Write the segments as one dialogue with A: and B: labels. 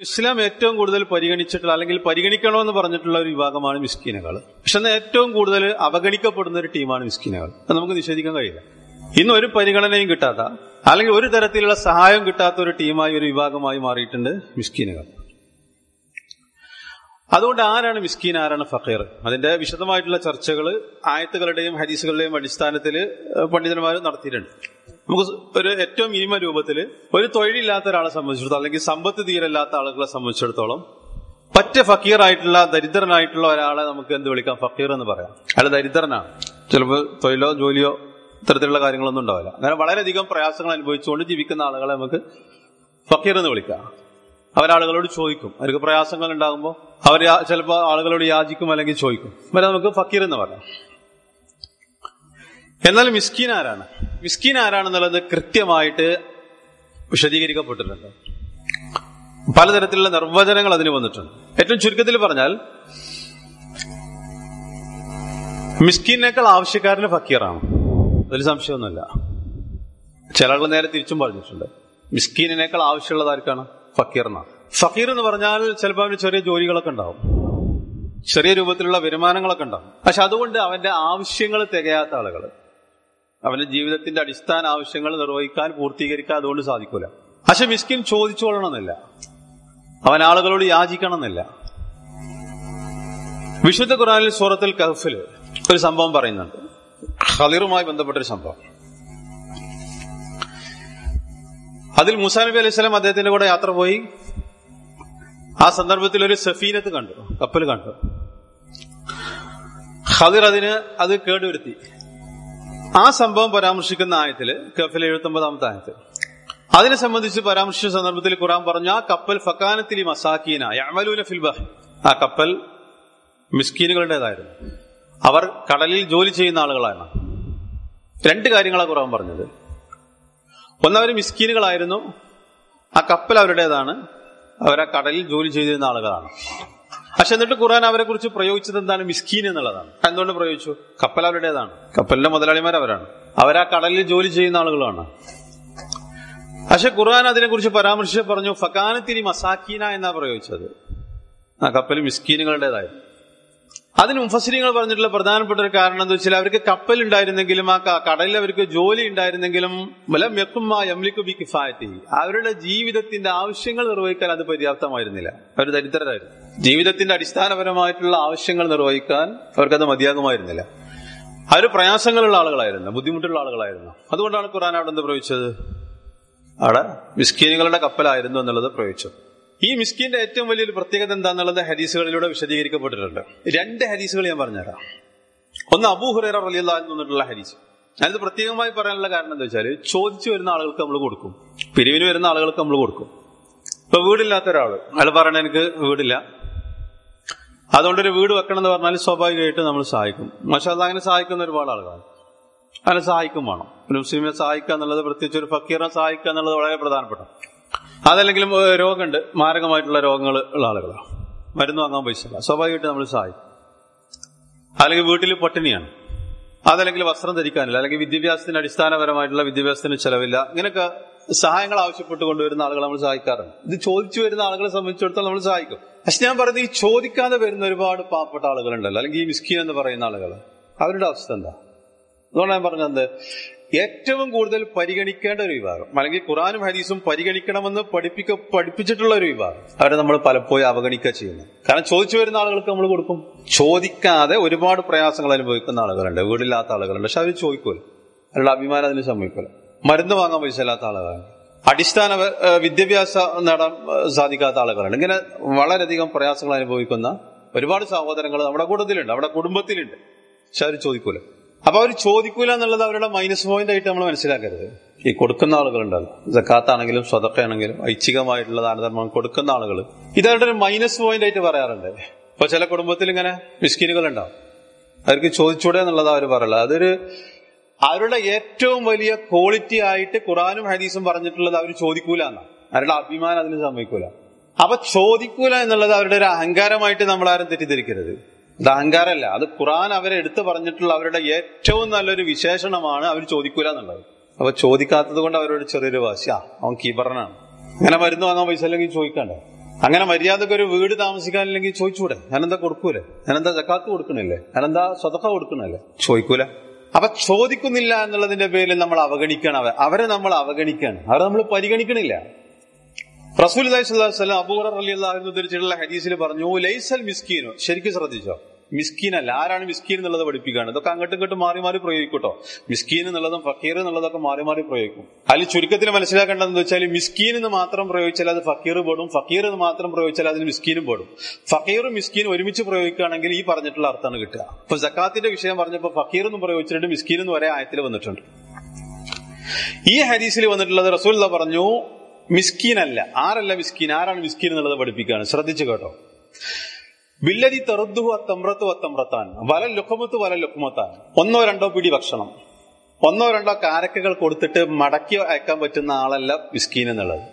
A: ഇസ്ലാം ഏറ്റവും കൂടുതൽ പരിഗണിച്ചിട്ടുള്ള അല്ലെങ്കിൽ പരിഗണിക്കണമെന്ന് പറഞ്ഞിട്ടുള്ള ഒരു വിഭാഗമാണ് മിസ്കീനുകൾ പക്ഷെ എന്നാൽ ഏറ്റവും കൂടുതൽ അവഗണിക്കപ്പെടുന്ന ഒരു ടീമാണ് മിസ്കീനുകൾ അത് നമുക്ക് നിഷേധിക്കാൻ കഴിയില്ല ഇന്ന് ഒരു പരിഗണനയും കിട്ടാത്ത അല്ലെങ്കിൽ ഒരു തരത്തിലുള്ള സഹായം കിട്ടാത്ത ഒരു ടീമായി ഒരു വിഭാഗമായി മാറിയിട്ടുണ്ട് മിസ്കീനുകൾ അതുകൊണ്ട് ആരാണ് മിസ്കീൻ ആരാണ് ഫക്കീർ അതിന്റെ വിശദമായിട്ടുള്ള ചർച്ചകൾ ആയത്തുകളുടെയും ഹദീസുകളുടെയും അടിസ്ഥാനത്തിൽ പണ്ഡിതന്മാർ നടത്തിയിട്ടുണ്ട് നമുക്ക് ഒരു ഏറ്റവും മിനിമ രൂപത്തിൽ ഒരു തൊഴിലില്ലാത്ത ഒരാളെ സംബന്ധിച്ചിടത്തോളം അല്ലെങ്കിൽ സമ്പത്ത് തീരല്ലാത്ത ആളുകളെ സംബന്ധിച്ചിടത്തോളം പറ്റ ഫക്കീറായിട്ടുള്ള ദരിദ്രനായിട്ടുള്ള ഒരാളെ നമുക്ക് എന്ത് വിളിക്കാം ഫക്കീർ എന്ന് പറയാം അയാൾ ദരിദ്രനാണ് ചിലപ്പോൾ തൊഴിലോ ജോലിയോ ഇത്തരത്തിലുള്ള കാര്യങ്ങളൊന്നും ഉണ്ടാവില്ല അങ്ങനെ വളരെയധികം പ്രയാസങ്ങൾ അനുഭവിച്ചുകൊണ്ട് ജീവിക്കുന്ന ആളുകളെ നമുക്ക് ഫക്കീർ എന്ന് വിളിക്കാം അവരാളുകളോട് ചോദിക്കും അവർക്ക് പ്രയാസങ്ങൾ ഉണ്ടാകുമ്പോൾ അവർ ചിലപ്പോൾ ആളുകളോട് യാചിക്കും അല്ലെങ്കിൽ ചോദിക്കും വരെ നമുക്ക് ഫക്കീർ എന്ന് പറയാം എന്നാൽ മിസ്കീൻ ആരാണ് മിസ്കീൻ ആരാണെന്നുള്ളത് കൃത്യമായിട്ട് വിശദീകരിക്കപ്പെട്ടിട്ടുണ്ട് പലതരത്തിലുള്ള നിർവചനങ്ങൾ അതിന് വന്നിട്ടുണ്ട് ഏറ്റവും ചുരുക്കത്തിൽ പറഞ്ഞാൽ മിസ്കീനേക്കാൾ ആവശ്യക്കാരന് ഫക്കീറാണ് അതിൽ സംശയമൊന്നുമില്ല ചില ആളുകൾ നേരെ തിരിച്ചും പറഞ്ഞിട്ടുണ്ട് മിസ്കീനേക്കാൾ ആവശ്യമുള്ളത് ആർക്കാണ് ഫക്കീറിനാണ് ഫക്കീർ എന്ന് പറഞ്ഞാൽ ചിലപ്പോൾ അവന് ചെറിയ ജോലികളൊക്കെ ഉണ്ടാവും ചെറിയ രൂപത്തിലുള്ള വരുമാനങ്ങളൊക്കെ ഉണ്ടാവും പക്ഷെ അതുകൊണ്ട് അവന്റെ ആവശ്യങ്ങൾ തികയാത്ത ആളുകൾ അവന്റെ ജീവിതത്തിന്റെ അടിസ്ഥാന ആവശ്യങ്ങൾ നിർവഹിക്കാൻ പൂർത്തീകരിക്കാൻ അതുകൊണ്ട് സാധിക്കൂല പക്ഷെ മിസ്കിൻ ചോദിച്ചു കൊള്ളണമെന്നില്ല അവൻ ആളുകളോട് യാചിക്കണമെന്നില്ല വിശുദ്ധ ഖുറാനിൽ സൂറത്തിൽ കഹഫിൽ ഒരു സംഭവം പറയുന്നുണ്ട് ഖലിറുമായി ബന്ധപ്പെട്ടൊരു സംഭവം അതിൽ മുസാ നബി അലൈഹി സ്വലാം അദ്ദേഹത്തിന്റെ കൂടെ യാത്ര പോയി ആ സന്ദർഭത്തിൽ ഒരു സഫീനത്ത് കണ്ടു കപ്പൽ കണ്ടു ഖദിർ അതിന് അത് കേടുവരുത്തി ആ സംഭവം പരാമർശിക്കുന്ന ആയത്തില് കഫിൽ എഴുപത്തി ഒമ്പതാമത്തെ ആയത്തിൽ അതിനെ സംബന്ധിച്ച് പരാമർശിച്ച സന്ദർഭത്തിൽ ഖുറാൻ പറഞ്ഞു ആ കപ്പൽ ഫക്കാനത്തിൽ മസാക്കീന യമലൂന ഫിൽബഹ് ആ കപ്പൽ മിസ്കീനുകളുടേതായിരുന്നു അവർ കടലിൽ ജോലി ചെയ്യുന്ന ആളുകളാണ് രണ്ട് കാര്യങ്ങളാണ് ഖുറാൻ പറഞ്ഞത് ഒന്നവർ മിസ്കീനുകളായിരുന്നു ആ കപ്പൽ അവരുടേതാണ് അവർ ആ കടലിൽ ജോലി ചെയ്തിരുന്ന ആളുകളാണ് പക്ഷെ എന്നിട്ട് ഖുർആൻ അവരെ കുറിച്ച് പ്രയോഗിച്ചത് എന്താണ് മിസ്കീൻ എന്നുള്ളതാണ് എന്തുകൊണ്ട് പ്രയോഗിച്ചു കപ്പൽ അവരുടേതാണ് കപ്പലിന്റെ മുതലാളിമാർ അവരാണ് അവരാ കടലിൽ ജോലി ചെയ്യുന്ന ആളുകളാണ് പക്ഷെ ഖുർആൻ അതിനെ കുറിച്ച് പരാമർശിച്ച് പറഞ്ഞു ഫക്കാനത്തിനി മസാക്കീന എന്നാ പ്രയോഗിച്ചത് ആ കപ്പൽ മിസ്കീനുകളുടേതായിരുന്നു അതിന് മുഫസിരിങ്ങൾ പറഞ്ഞിട്ടുള്ള പ്രധാനപ്പെട്ട ഒരു കാരണം എന്താ വെച്ചാൽ അവർക്ക് കപ്പൽ ഉണ്ടായിരുന്നെങ്കിലും ആ കടലിൽ അവർക്ക് ജോലി ഉണ്ടായിരുന്നെങ്കിലും ബി കിഫായത്തി അവരുടെ ജീവിതത്തിന്റെ ആവശ്യങ്ങൾ നിർവഹിക്കാൻ അത് പര്യാപ്തമായിരുന്നില്ല അവർ ദരിദ്രരായിരുന്നു ജീവിതത്തിന്റെ അടിസ്ഥാനപരമായിട്ടുള്ള ആവശ്യങ്ങൾ നിർവഹിക്കാൻ അവർക്കത് മതിയാകുമായിരുന്നില്ല അവർ പ്രയാസങ്ങളുള്ള ആളുകളായിരുന്നു ബുദ്ധിമുട്ടുള്ള ആളുകളായിരുന്നു അതുകൊണ്ടാണ് ഖുറാൻ അവിടെ എന്ത് പ്രയോഗിച്ചത് അവിടെ മിസ്കീനുകളുടെ കപ്പലായിരുന്നു എന്നുള്ളത് പ്രയോഗിച്ചത് ഈ മിസ്കിന്റെ ഏറ്റവും വലിയൊരു പ്രത്യേകത എന്താണെന്നുള്ളത് ഹദീസുകളിലൂടെ വിശദീകരിക്കപ്പെട്ടിട്ടുണ്ട് രണ്ട് ഹദീസുകൾ ഞാൻ പറഞ്ഞുതരാം ഒന്ന് അബൂഹുറേറ റലിയുള്ള നിന്നിട്ടുള്ള ഹദീസ് അതിന് പ്രത്യേകമായി പറയാനുള്ള കാരണം എന്താ വെച്ചാൽ ചോദിച്ചു വരുന്ന ആളുകൾക്ക് നമ്മൾ കൊടുക്കും പിരിവിന് വരുന്ന ആളുകൾക്ക് നമ്മൾ കൊടുക്കും ഇപ്പൊ വീടില്ലാത്ത ഒരാള് അയാൾ പറയണ എനിക്ക് വീടില്ല അതുകൊണ്ടൊരു വീട് വെക്കണം എന്ന് പറഞ്ഞാൽ സ്വാഭാവികമായിട്ട് നമ്മൾ സഹായിക്കും പക്ഷെ അത് അങ്ങനെ സഹായിക്കുന്ന ഒരുപാട് ആളുകളാണ് അതിനെ സഹായിക്കും വേണം ഒരു മുസ്ലിമിനെ സഹായിക്കുക എന്നുള്ളത് പ്രത്യേകിച്ച് ഒരു ഫക്കീറിനെ സഹായിക്കുക എന്നുള്ളത് വളരെ പ്രധാനപ്പെട്ട അതല്ലെങ്കിലും രോഗമുണ്ട് മാരകമായിട്ടുള്ള രോഗങ്ങൾ ഉള്ള ആളുകളാണ് മരുന്ന് വാങ്ങാൻ പൈസ ഇല്ല സ്വാഭാവികമായിട്ട് നമ്മൾ സഹായിക്കും അല്ലെങ്കിൽ വീട്ടിൽ പട്ടിണിയാണ് അതല്ലെങ്കിൽ വസ്ത്രം ധരിക്കാനില്ല അല്ലെങ്കിൽ വിദ്യാഭ്യാസത്തിന് അടിസ്ഥാനപരമായിട്ടുള്ള വിദ്യാഭ്യാസത്തിന് ചെലവില്ല ഇങ്ങനെയൊക്കെ സഹായങ്ങൾ ആവശ്യപ്പെട്ട് കൊണ്ടുവരുന്ന ആളുകൾ നമ്മൾ സഹായിക്കാറുണ്ട് ഇത് ചോദിച്ചു വരുന്ന ആളുകളെ സംബന്ധിച്ചിടത്തോളം നമ്മൾ സഹായിക്കും പക്ഷെ ഞാൻ പറയുന്നത് ഈ ചോദിക്കാതെ വരുന്ന ഒരുപാട് പാവപ്പെട്ട ആളുകളുണ്ടല്ലോ അല്ലെങ്കിൽ ഈ മിസ്കീൻ എന്ന് പറയുന്ന ആളുകൾ അവരുടെ അവസ്ഥ എന്താ അതുകൊണ്ട് ഞാൻ പറഞ്ഞത് ഏറ്റവും കൂടുതൽ പരിഗണിക്കേണ്ട ഒരു വിഭാഗം അല്ലെങ്കിൽ ഖുറാനും ഹദീസും പരിഗണിക്കണമെന്ന് പഠിപ്പിക്ക പഠിപ്പിച്ചിട്ടുള്ള ഒരു വിഭാഗം അവരെ നമ്മൾ പലപ്പോഴും അവഗണിക്കുക ചെയ്യുന്നു കാരണം ചോദിച്ചു വരുന്ന ആളുകൾക്ക് നമ്മൾ കൊടുക്കും ചോദിക്കാതെ ഒരുപാട് പ്രയാസങ്ങൾ അനുഭവിക്കുന്ന ആളുകളുണ്ട് വീടില്ലാത്ത ആളുകളുണ്ട് പക്ഷെ അവർ ചോദിക്കൂല അവരുടെ അഭിമാനം അതിന് സമ്മതിക്കൂല മരുന്ന് വാങ്ങാൻ പൈസ ഇല്ലാത്ത ആളുകളാണ് അടിസ്ഥാന വിദ്യാഭ്യാസം നേടാൻ സാധിക്കാത്ത ആളുകളുണ്ട് ഇങ്ങനെ വളരെയധികം പ്രയാസങ്ങൾ അനുഭവിക്കുന്ന ഒരുപാട് സഹോദരങ്ങൾ നമ്മുടെ കൂട്ടത്തിലുണ്ട് നമ്മുടെ കുടുംബത്തിലുണ്ട് പക്ഷെ അവർ ചോദിക്കൂല അപ്പൊ അവർ ചോദിക്കൂല എന്നുള്ളത് അവരുടെ മൈനസ് പോയിന്റ് ആയിട്ട് നമ്മൾ മനസ്സിലാക്കരുത് ഈ കൊടുക്കുന്ന ആളുകളുണ്ടല്ലോ ജക്കാത്താണെങ്കിലും സ്വതക്കയാണെങ്കിലും ഐച്ഛികമായിട്ടുള്ള ദാനധർമ്മം കൊടുക്കുന്ന ആളുകൾ ഇതവരുടെ ഒരു മൈനസ് പോയിന്റ് ആയിട്ട് പറയാറുണ്ട് ഇപ്പൊ ചില കുടുംബത്തിൽ ഇങ്ങനെ മിസ്കിനുകൾ ഉണ്ടാവും അവർക്ക് ചോദിച്ചൂടെ എന്നുള്ളത് അവർ പറയല അതൊരു അവരുടെ ഏറ്റവും വലിയ ക്വാളിറ്റി ആയിട്ട് ഖുറാനും ഹദീസും പറഞ്ഞിട്ടുള്ളത് അവർ ചോദിക്കൂല എന്നാണ് അവരുടെ അഭിമാനം അതിന് സമ്മതിക്കൂല അപ്പൊ ചോദിക്കൂല എന്നുള്ളത് അവരുടെ ഒരു അഹങ്കാരമായിട്ട് നമ്മൾ ആരും തെറ്റിദ്ധരിക്കരുത് അത് അഹങ്കാരമല്ല അത് ഖുറാൻ അവരെ എടുത്തു പറഞ്ഞിട്ടുള്ള അവരുടെ ഏറ്റവും നല്ലൊരു വിശേഷണമാണ് അവർ ചോദിക്കൂല എന്നുള്ളത് അപ്പൊ ചോദിക്കാത്തത് കൊണ്ട് അവരോട് ചെറിയൊരു വാശി ആ അവൻ കീബറനാണ് അങ്ങനെ മരുന്ന് വാങ്ങാൻ പൈസ അല്ലെങ്കിൽ ചോദിക്കണ്ടേ അങ്ങനെ മര്യാദക്ക് ഒരു വീട് താമസിക്കാനില്ലെങ്കിൽ ചോദിച്ചൂടെ ഞാനെന്താ കൊടുക്കൂലേ ഞാനെന്താ ജക്കാത്ത് കൊടുക്കണില്ലേ ഞാനെന്താ സ്വതക്ക കൊടുക്കണല്ലേ ചോദിക്കൂല അപ്പൊ ചോദിക്കുന്നില്ല എന്നുള്ളതിന്റെ പേരിൽ നമ്മൾ അവഗണിക്കണം അവ- അവരെ നമ്മൾ അവഗണിക്കാണ് അവരെ നമ്മൾ പരിഗണിക്കണില്ല റസൂൽ അലൈഹിസ്ലാം അബൂറ അലി അള്ളാഹു ഉദ്ധരിച്ചിട്ടുള്ള ഹദീസിൽ പറഞ്ഞു ലൈസൽ മിസ്കീനോ ശരിക്കും ശ്രദ്ധിച്ചോ മിസ്കീൻ അല്ല ആരാണ് മിസ്കീൻ എന്നുള്ളത് പഠിപ്പിക്കുകയാണ് ഇതൊക്കെ അങ്ങോട്ടും ഇങ്ങോട്ടും മാറി മാറി പ്രയോഗിക്കൂട്ടോ മിസ്കീൻ എന്നുള്ളതും ഫക്കീർ എന്നുള്ളതൊക്കെ മാറി മാറി പ്രയോഗിക്കും അതിൽ ചുരുക്കത്തിൽ മനസ്സിലാക്കേണ്ടതെന്ന് വെച്ചാൽ മിസ്കീൻ എന്ന് മാത്രം പ്രയോഗിച്ചാൽ അത് ഫക്കീർ പെടും ഫക്കീർ എന്ന് മാത്രം പ്രയോഗിച്ചാൽ അതിന് മിസ്കീനും പെടും ഫക്കീറും മിസ്കീനും ഒരുമിച്ച് പ്രയോഗിക്കുകയാണെങ്കിൽ ഈ പറഞ്ഞിട്ടുള്ള അർത്ഥമാണ് കിട്ടുക ഇപ്പൊ ജക്കാത്തിന്റെ വിഷയം പറഞ്ഞപ്പോൾ ഫക്കീർ എന്ന് പ്രയോഗിച്ചിട്ട് മിസ്കീൻ എന്ന് വരെ ആയത്തിൽ വന്നിട്ടുണ്ട് ഈ ഹദീസിൽ വന്നിട്ടുള്ളത് റസൂൽ പറഞ്ഞു മിസ്കീൻ അല്ല ആരല്ല മിസ്കീൻ ആരാണ് മിസ്കീൻ എന്നുള്ളത് പഠിപ്പിക്കുകയാണ് ശ്രദ്ധിച്ചു കേട്ടോ ബില്ലതി തെറുദ്ദുഹു അത്തമ്രത്തു അത്തമ്രത്താൻ വല ലുഖമത്ത് വല ലുഖമത്താൻ ഒന്നോ രണ്ടോ പിടി ഭക്ഷണം ഒന്നോ രണ്ടോ കാരക്കകൾ കൊടുത്തിട്ട് മടക്കി അയക്കാൻ പറ്റുന്ന ആളല്ല മിസ്കീൻ എന്നുള്ളത്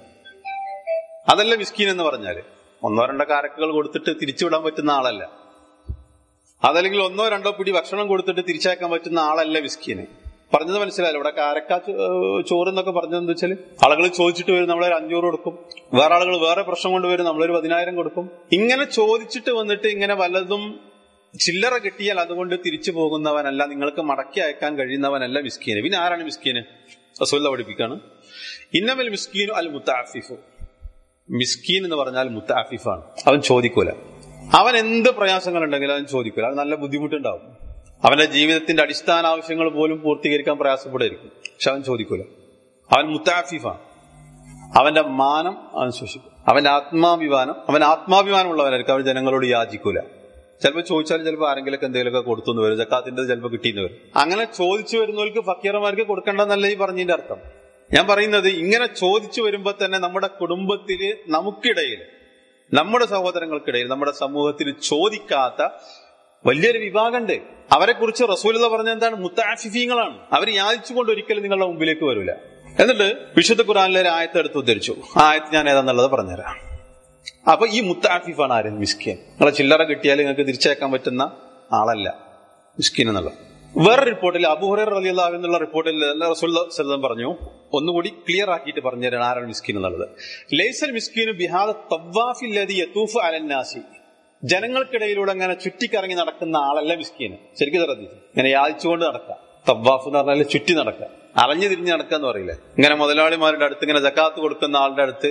A: അതല്ല മിസ്കീൻ എന്ന് പറഞ്ഞാല് ഒന്നോ രണ്ടോ കാരക്കകൾ കൊടുത്തിട്ട് തിരിച്ചുവിടാൻ പറ്റുന്ന ആളല്ല അതല്ലെങ്കിൽ ഒന്നോ രണ്ടോ പിടി ഭക്ഷണം കൊടുത്തിട്ട് തിരിച്ചയക്കാൻ പറ്റുന്ന ആളല്ല മിസ്കീന് പറഞ്ഞത് മനസ്സിലായല്ലോ ഇവിടെ കാരക്ക ചോ- ഏഹ് ചോറ് എന്നൊക്കെ പറഞ്ഞത് എന്താ വെച്ചാൽ ആളുകൾ ചോദിച്ചിട്ട് വരും നമ്മളൊരു അഞ്ഞൂറ് കൊടുക്കും വേറെ ആളുകൾ വേറെ പ്രശ്നം കൊണ്ട് വരും നമ്മളൊരു പതിനായിരം കൊടുക്കും ഇങ്ങനെ ചോദിച്ചിട്ട് വന്നിട്ട് ഇങ്ങനെ വല്ലതും ചില്ലറ കിട്ടിയാൽ അതുകൊണ്ട് തിരിച്ചു പോകുന്നവനല്ല നിങ്ങൾക്ക് മടക്കി അയക്കാൻ കഴിയുന്നവനല്ല മിസ്കീന് പിന്നെ ആരാണ് മിസ്കീന് റസൂല്ല പഠിപ്പിക്കാണ് ഇന്നമൽ മിസ്കീനു അൽ മുത്താഫിഫു മിസ്കീൻ എന്ന് പറഞ്ഞാൽ മുത്താഫിഫാണ് അവൻ ചോദിക്കൂല അവൻ എന്ത് പ്രയാസങ്ങൾ ഉണ്ടെങ്കിലും അവൻ ചോദിക്കൂല അത് നല്ല ബുദ്ധിമുട്ടുണ്ടാവും അവന്റെ ജീവിതത്തിന്റെ അടിസ്ഥാന ആവശ്യങ്ങൾ പോലും പൂർത്തീകരിക്കാൻ പ്രയാസപ്പെടായിരിക്കും പക്ഷെ അവൻ ചോദിക്കൂല അവൻ മുത്താഫിഫാണ് അവന്റെ മാനം അവൻ സൂക്ഷിക്കും അവന്റെ ആത്മാഭിമാനം അവൻ ആത്മാഭിമാനമുള്ളവനായിരിക്കും അവൻ ജനങ്ങളോട് യാചിക്കൂല ചിലപ്പോൾ ചോദിച്ചാൽ ചിലപ്പോൾ ആരെങ്കിലൊക്കെ എന്തെങ്കിലുമൊക്കെ കൊടുത്തു എന്ന് വരും ജക്കാത്തിന്റെ ചിലപ്പോൾ കിട്ടിയെന്ന് വരും അങ്ങനെ ചോദിച്ചു വരുന്നവർക്ക് ഫക്കീറന്മാർക്ക് കൊടുക്കേണ്ടെന്നല്ല ഈ പറഞ്ഞതിന്റെ അർത്ഥം ഞാൻ പറയുന്നത് ഇങ്ങനെ ചോദിച്ചു വരുമ്പോൾ തന്നെ നമ്മുടെ കുടുംബത്തില് നമുക്കിടയിൽ നമ്മുടെ സഹോദരങ്ങൾക്കിടയിൽ നമ്മുടെ സമൂഹത്തിൽ ചോദിക്കാത്ത വലിയൊരു വിഭാഗമുണ്ട് അവരെ കുറിച്ച് റസൂലത പറഞ്ഞ എന്താണ് മുത്താഫിഫീങ്ങളാണ് അവർ യാചിച്ചുകൊണ്ട് ഒരിക്കലും നിങ്ങളുടെ മുമ്പിലേക്ക് വരില്ല എന്നിട്ട് വിശുദ്ധ ഖുറാനിലെ ഒരു ആയത്ത് എടുത്ത് ഉദ്ധരിച്ചു ആ ആയത്ത് ഞാൻ ഏതാന്നുള്ളത് പറഞ്ഞുതരാം അപ്പൊ ഈ മുത്താഫിഫാണ് ആരും മിസ്കിൻ നിങ്ങളെ ചില്ലറ കിട്ടിയാൽ നിങ്ങൾക്ക് തിരിച്ചയക്കാൻ പറ്റുന്ന ആളല്ല മിസ്കിൻ എന്നുള്ള വേറെ റിപ്പോർട്ടിൽ അബുഹുറർ അലി അള്ളാഹു എന്നുള്ള റിപ്പോർട്ടിൽ റസൂൽ സല്ലം പറഞ്ഞു ഒന്നുകൂടി ക്ലിയർ ആക്കിയിട്ട് പറഞ്ഞുതരാണ് ആരാണ് മിസ്കിൻ എന്നുള്ളത് ലൈസൽ മിസ്കീനു ബിഹാദ തവ്വാഫില്ലതി യതൂഫ് അലന്നാസി ജനങ്ങൾക്കിടയിലൂടെ അങ്ങനെ ചുറ്റിക്കറങ്ങി നടക്കുന്ന ആളല്ല മിസ്കീന് ശരിക്കും ശ്രദ്ധിച്ചു ഇങ്ങനെ യാചിച്ചുകൊണ്ട് നടക്കാം തവ്വാഫ് എന്ന് പറഞ്ഞാൽ ചുറ്റി നടക്കുക അറഞ്ഞു തിരിഞ്ഞ് നടക്കുക എന്ന് പറയില്ലേ ഇങ്ങനെ മുതലാളിമാരുടെ അടുത്ത് ഇങ്ങനെ ജക്കാത്ത് കൊടുക്കുന്ന ആളുടെ അടുത്ത്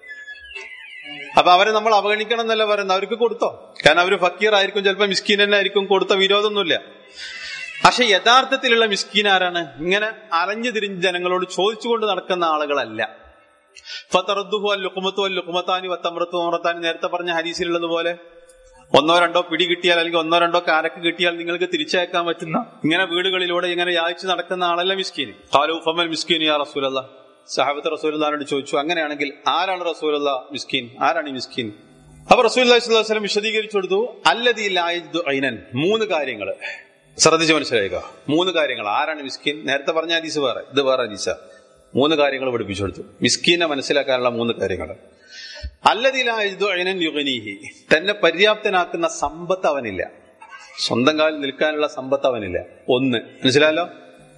A: അപ്പൊ അവരെ നമ്മൾ അവഗണിക്കണം എന്നല്ല പറയുന്നത് അവർക്ക് കൊടുത്തോ കാരണം അവര് ഫക്കീർ ആയിരിക്കും ചിലപ്പോൾ മിസ്കീൻ തന്നെ ആയിരിക്കും കൊടുത്ത വിരോധമൊന്നുമില്ല പക്ഷെ യഥാർത്ഥത്തിലുള്ള മിസ്കീൻ ആരാണ് ഇങ്ങനെ അലഞ്ഞു തിരിഞ്ഞ് ജനങ്ങളോട് ചോദിച്ചുകൊണ്ട് നടക്കുന്ന ആളുകളല്ല ഫത്തറദ്ദുഹു അൽ ലുക്കുമത്തു അൽ ലുക്കുമത്താനി വത്തമ്രത്തു അമ്രത്താനി നേരത്തെ പറഞ്ഞ ഹരീസിലുള്ളത് പോലെ ഒന്നോ രണ്ടോ പിടി കിട്ടിയാൽ അല്ലെങ്കിൽ ഒന്നോ രണ്ടോ കാരക്ക് കിട്ടിയാൽ നിങ്ങൾക്ക് തിരിച്ചയക്കാൻ പറ്റുന്ന ഇങ്ങനെ വീടുകളിലൂടെ ഇങ്ങനെ യാചിച്ച് നടക്കുന്ന ആളല്ല മിസ്കീൻ ഖാലു ഫമൽ മിസ്കീൻ യാ റസൂലല്ലാ സഹാബത്ത് റസൂലുള്ളാഹിനോട് ചോദിച്ചു അങ്ങനെയാണെങ്കിൽ ആരാണ് റസൂലുള്ള മിസ്കീൻ ആരാണ് ഈ മിസ്കീൻ അപ്പൊ റസൂൽ വസ്ലം വിശദീകരിച്ചു കൊടുത്തു അല്ലതി ലായിദ് ഐനൻ മൂന്ന് കാര്യങ്ങൾ ശ്രദ്ധിച്ച് മനസ്സിലാക്കുക മൂന്ന് കാര്യങ്ങൾ ആരാണ് മിസ്കീൻ നേരത്തെ പറഞ്ഞ ഹദീസ് വേറെ ഇത് വേറെ ഹദീസ മൂന്ന് കാര്യങ്ങൾ പഠിപ്പിച്ചു കൊടുത്തു മിസ്കീനെ മനസ്സിലാക്കാനുള്ള മൂന്ന് കാര്യങ്ങൾ അല്ലതിലായിദ് ഐനൻ യുഗനീഹി തന്നെ പര്യാപ്തനാക്കുന്ന സമ്പത്ത് അവനില്ല സ്വന്തം കാലിൽ നിൽക്കാനുള്ള സമ്പത്ത് അവനില്ല ഒന്ന് മനസ്സിലായല്ലോ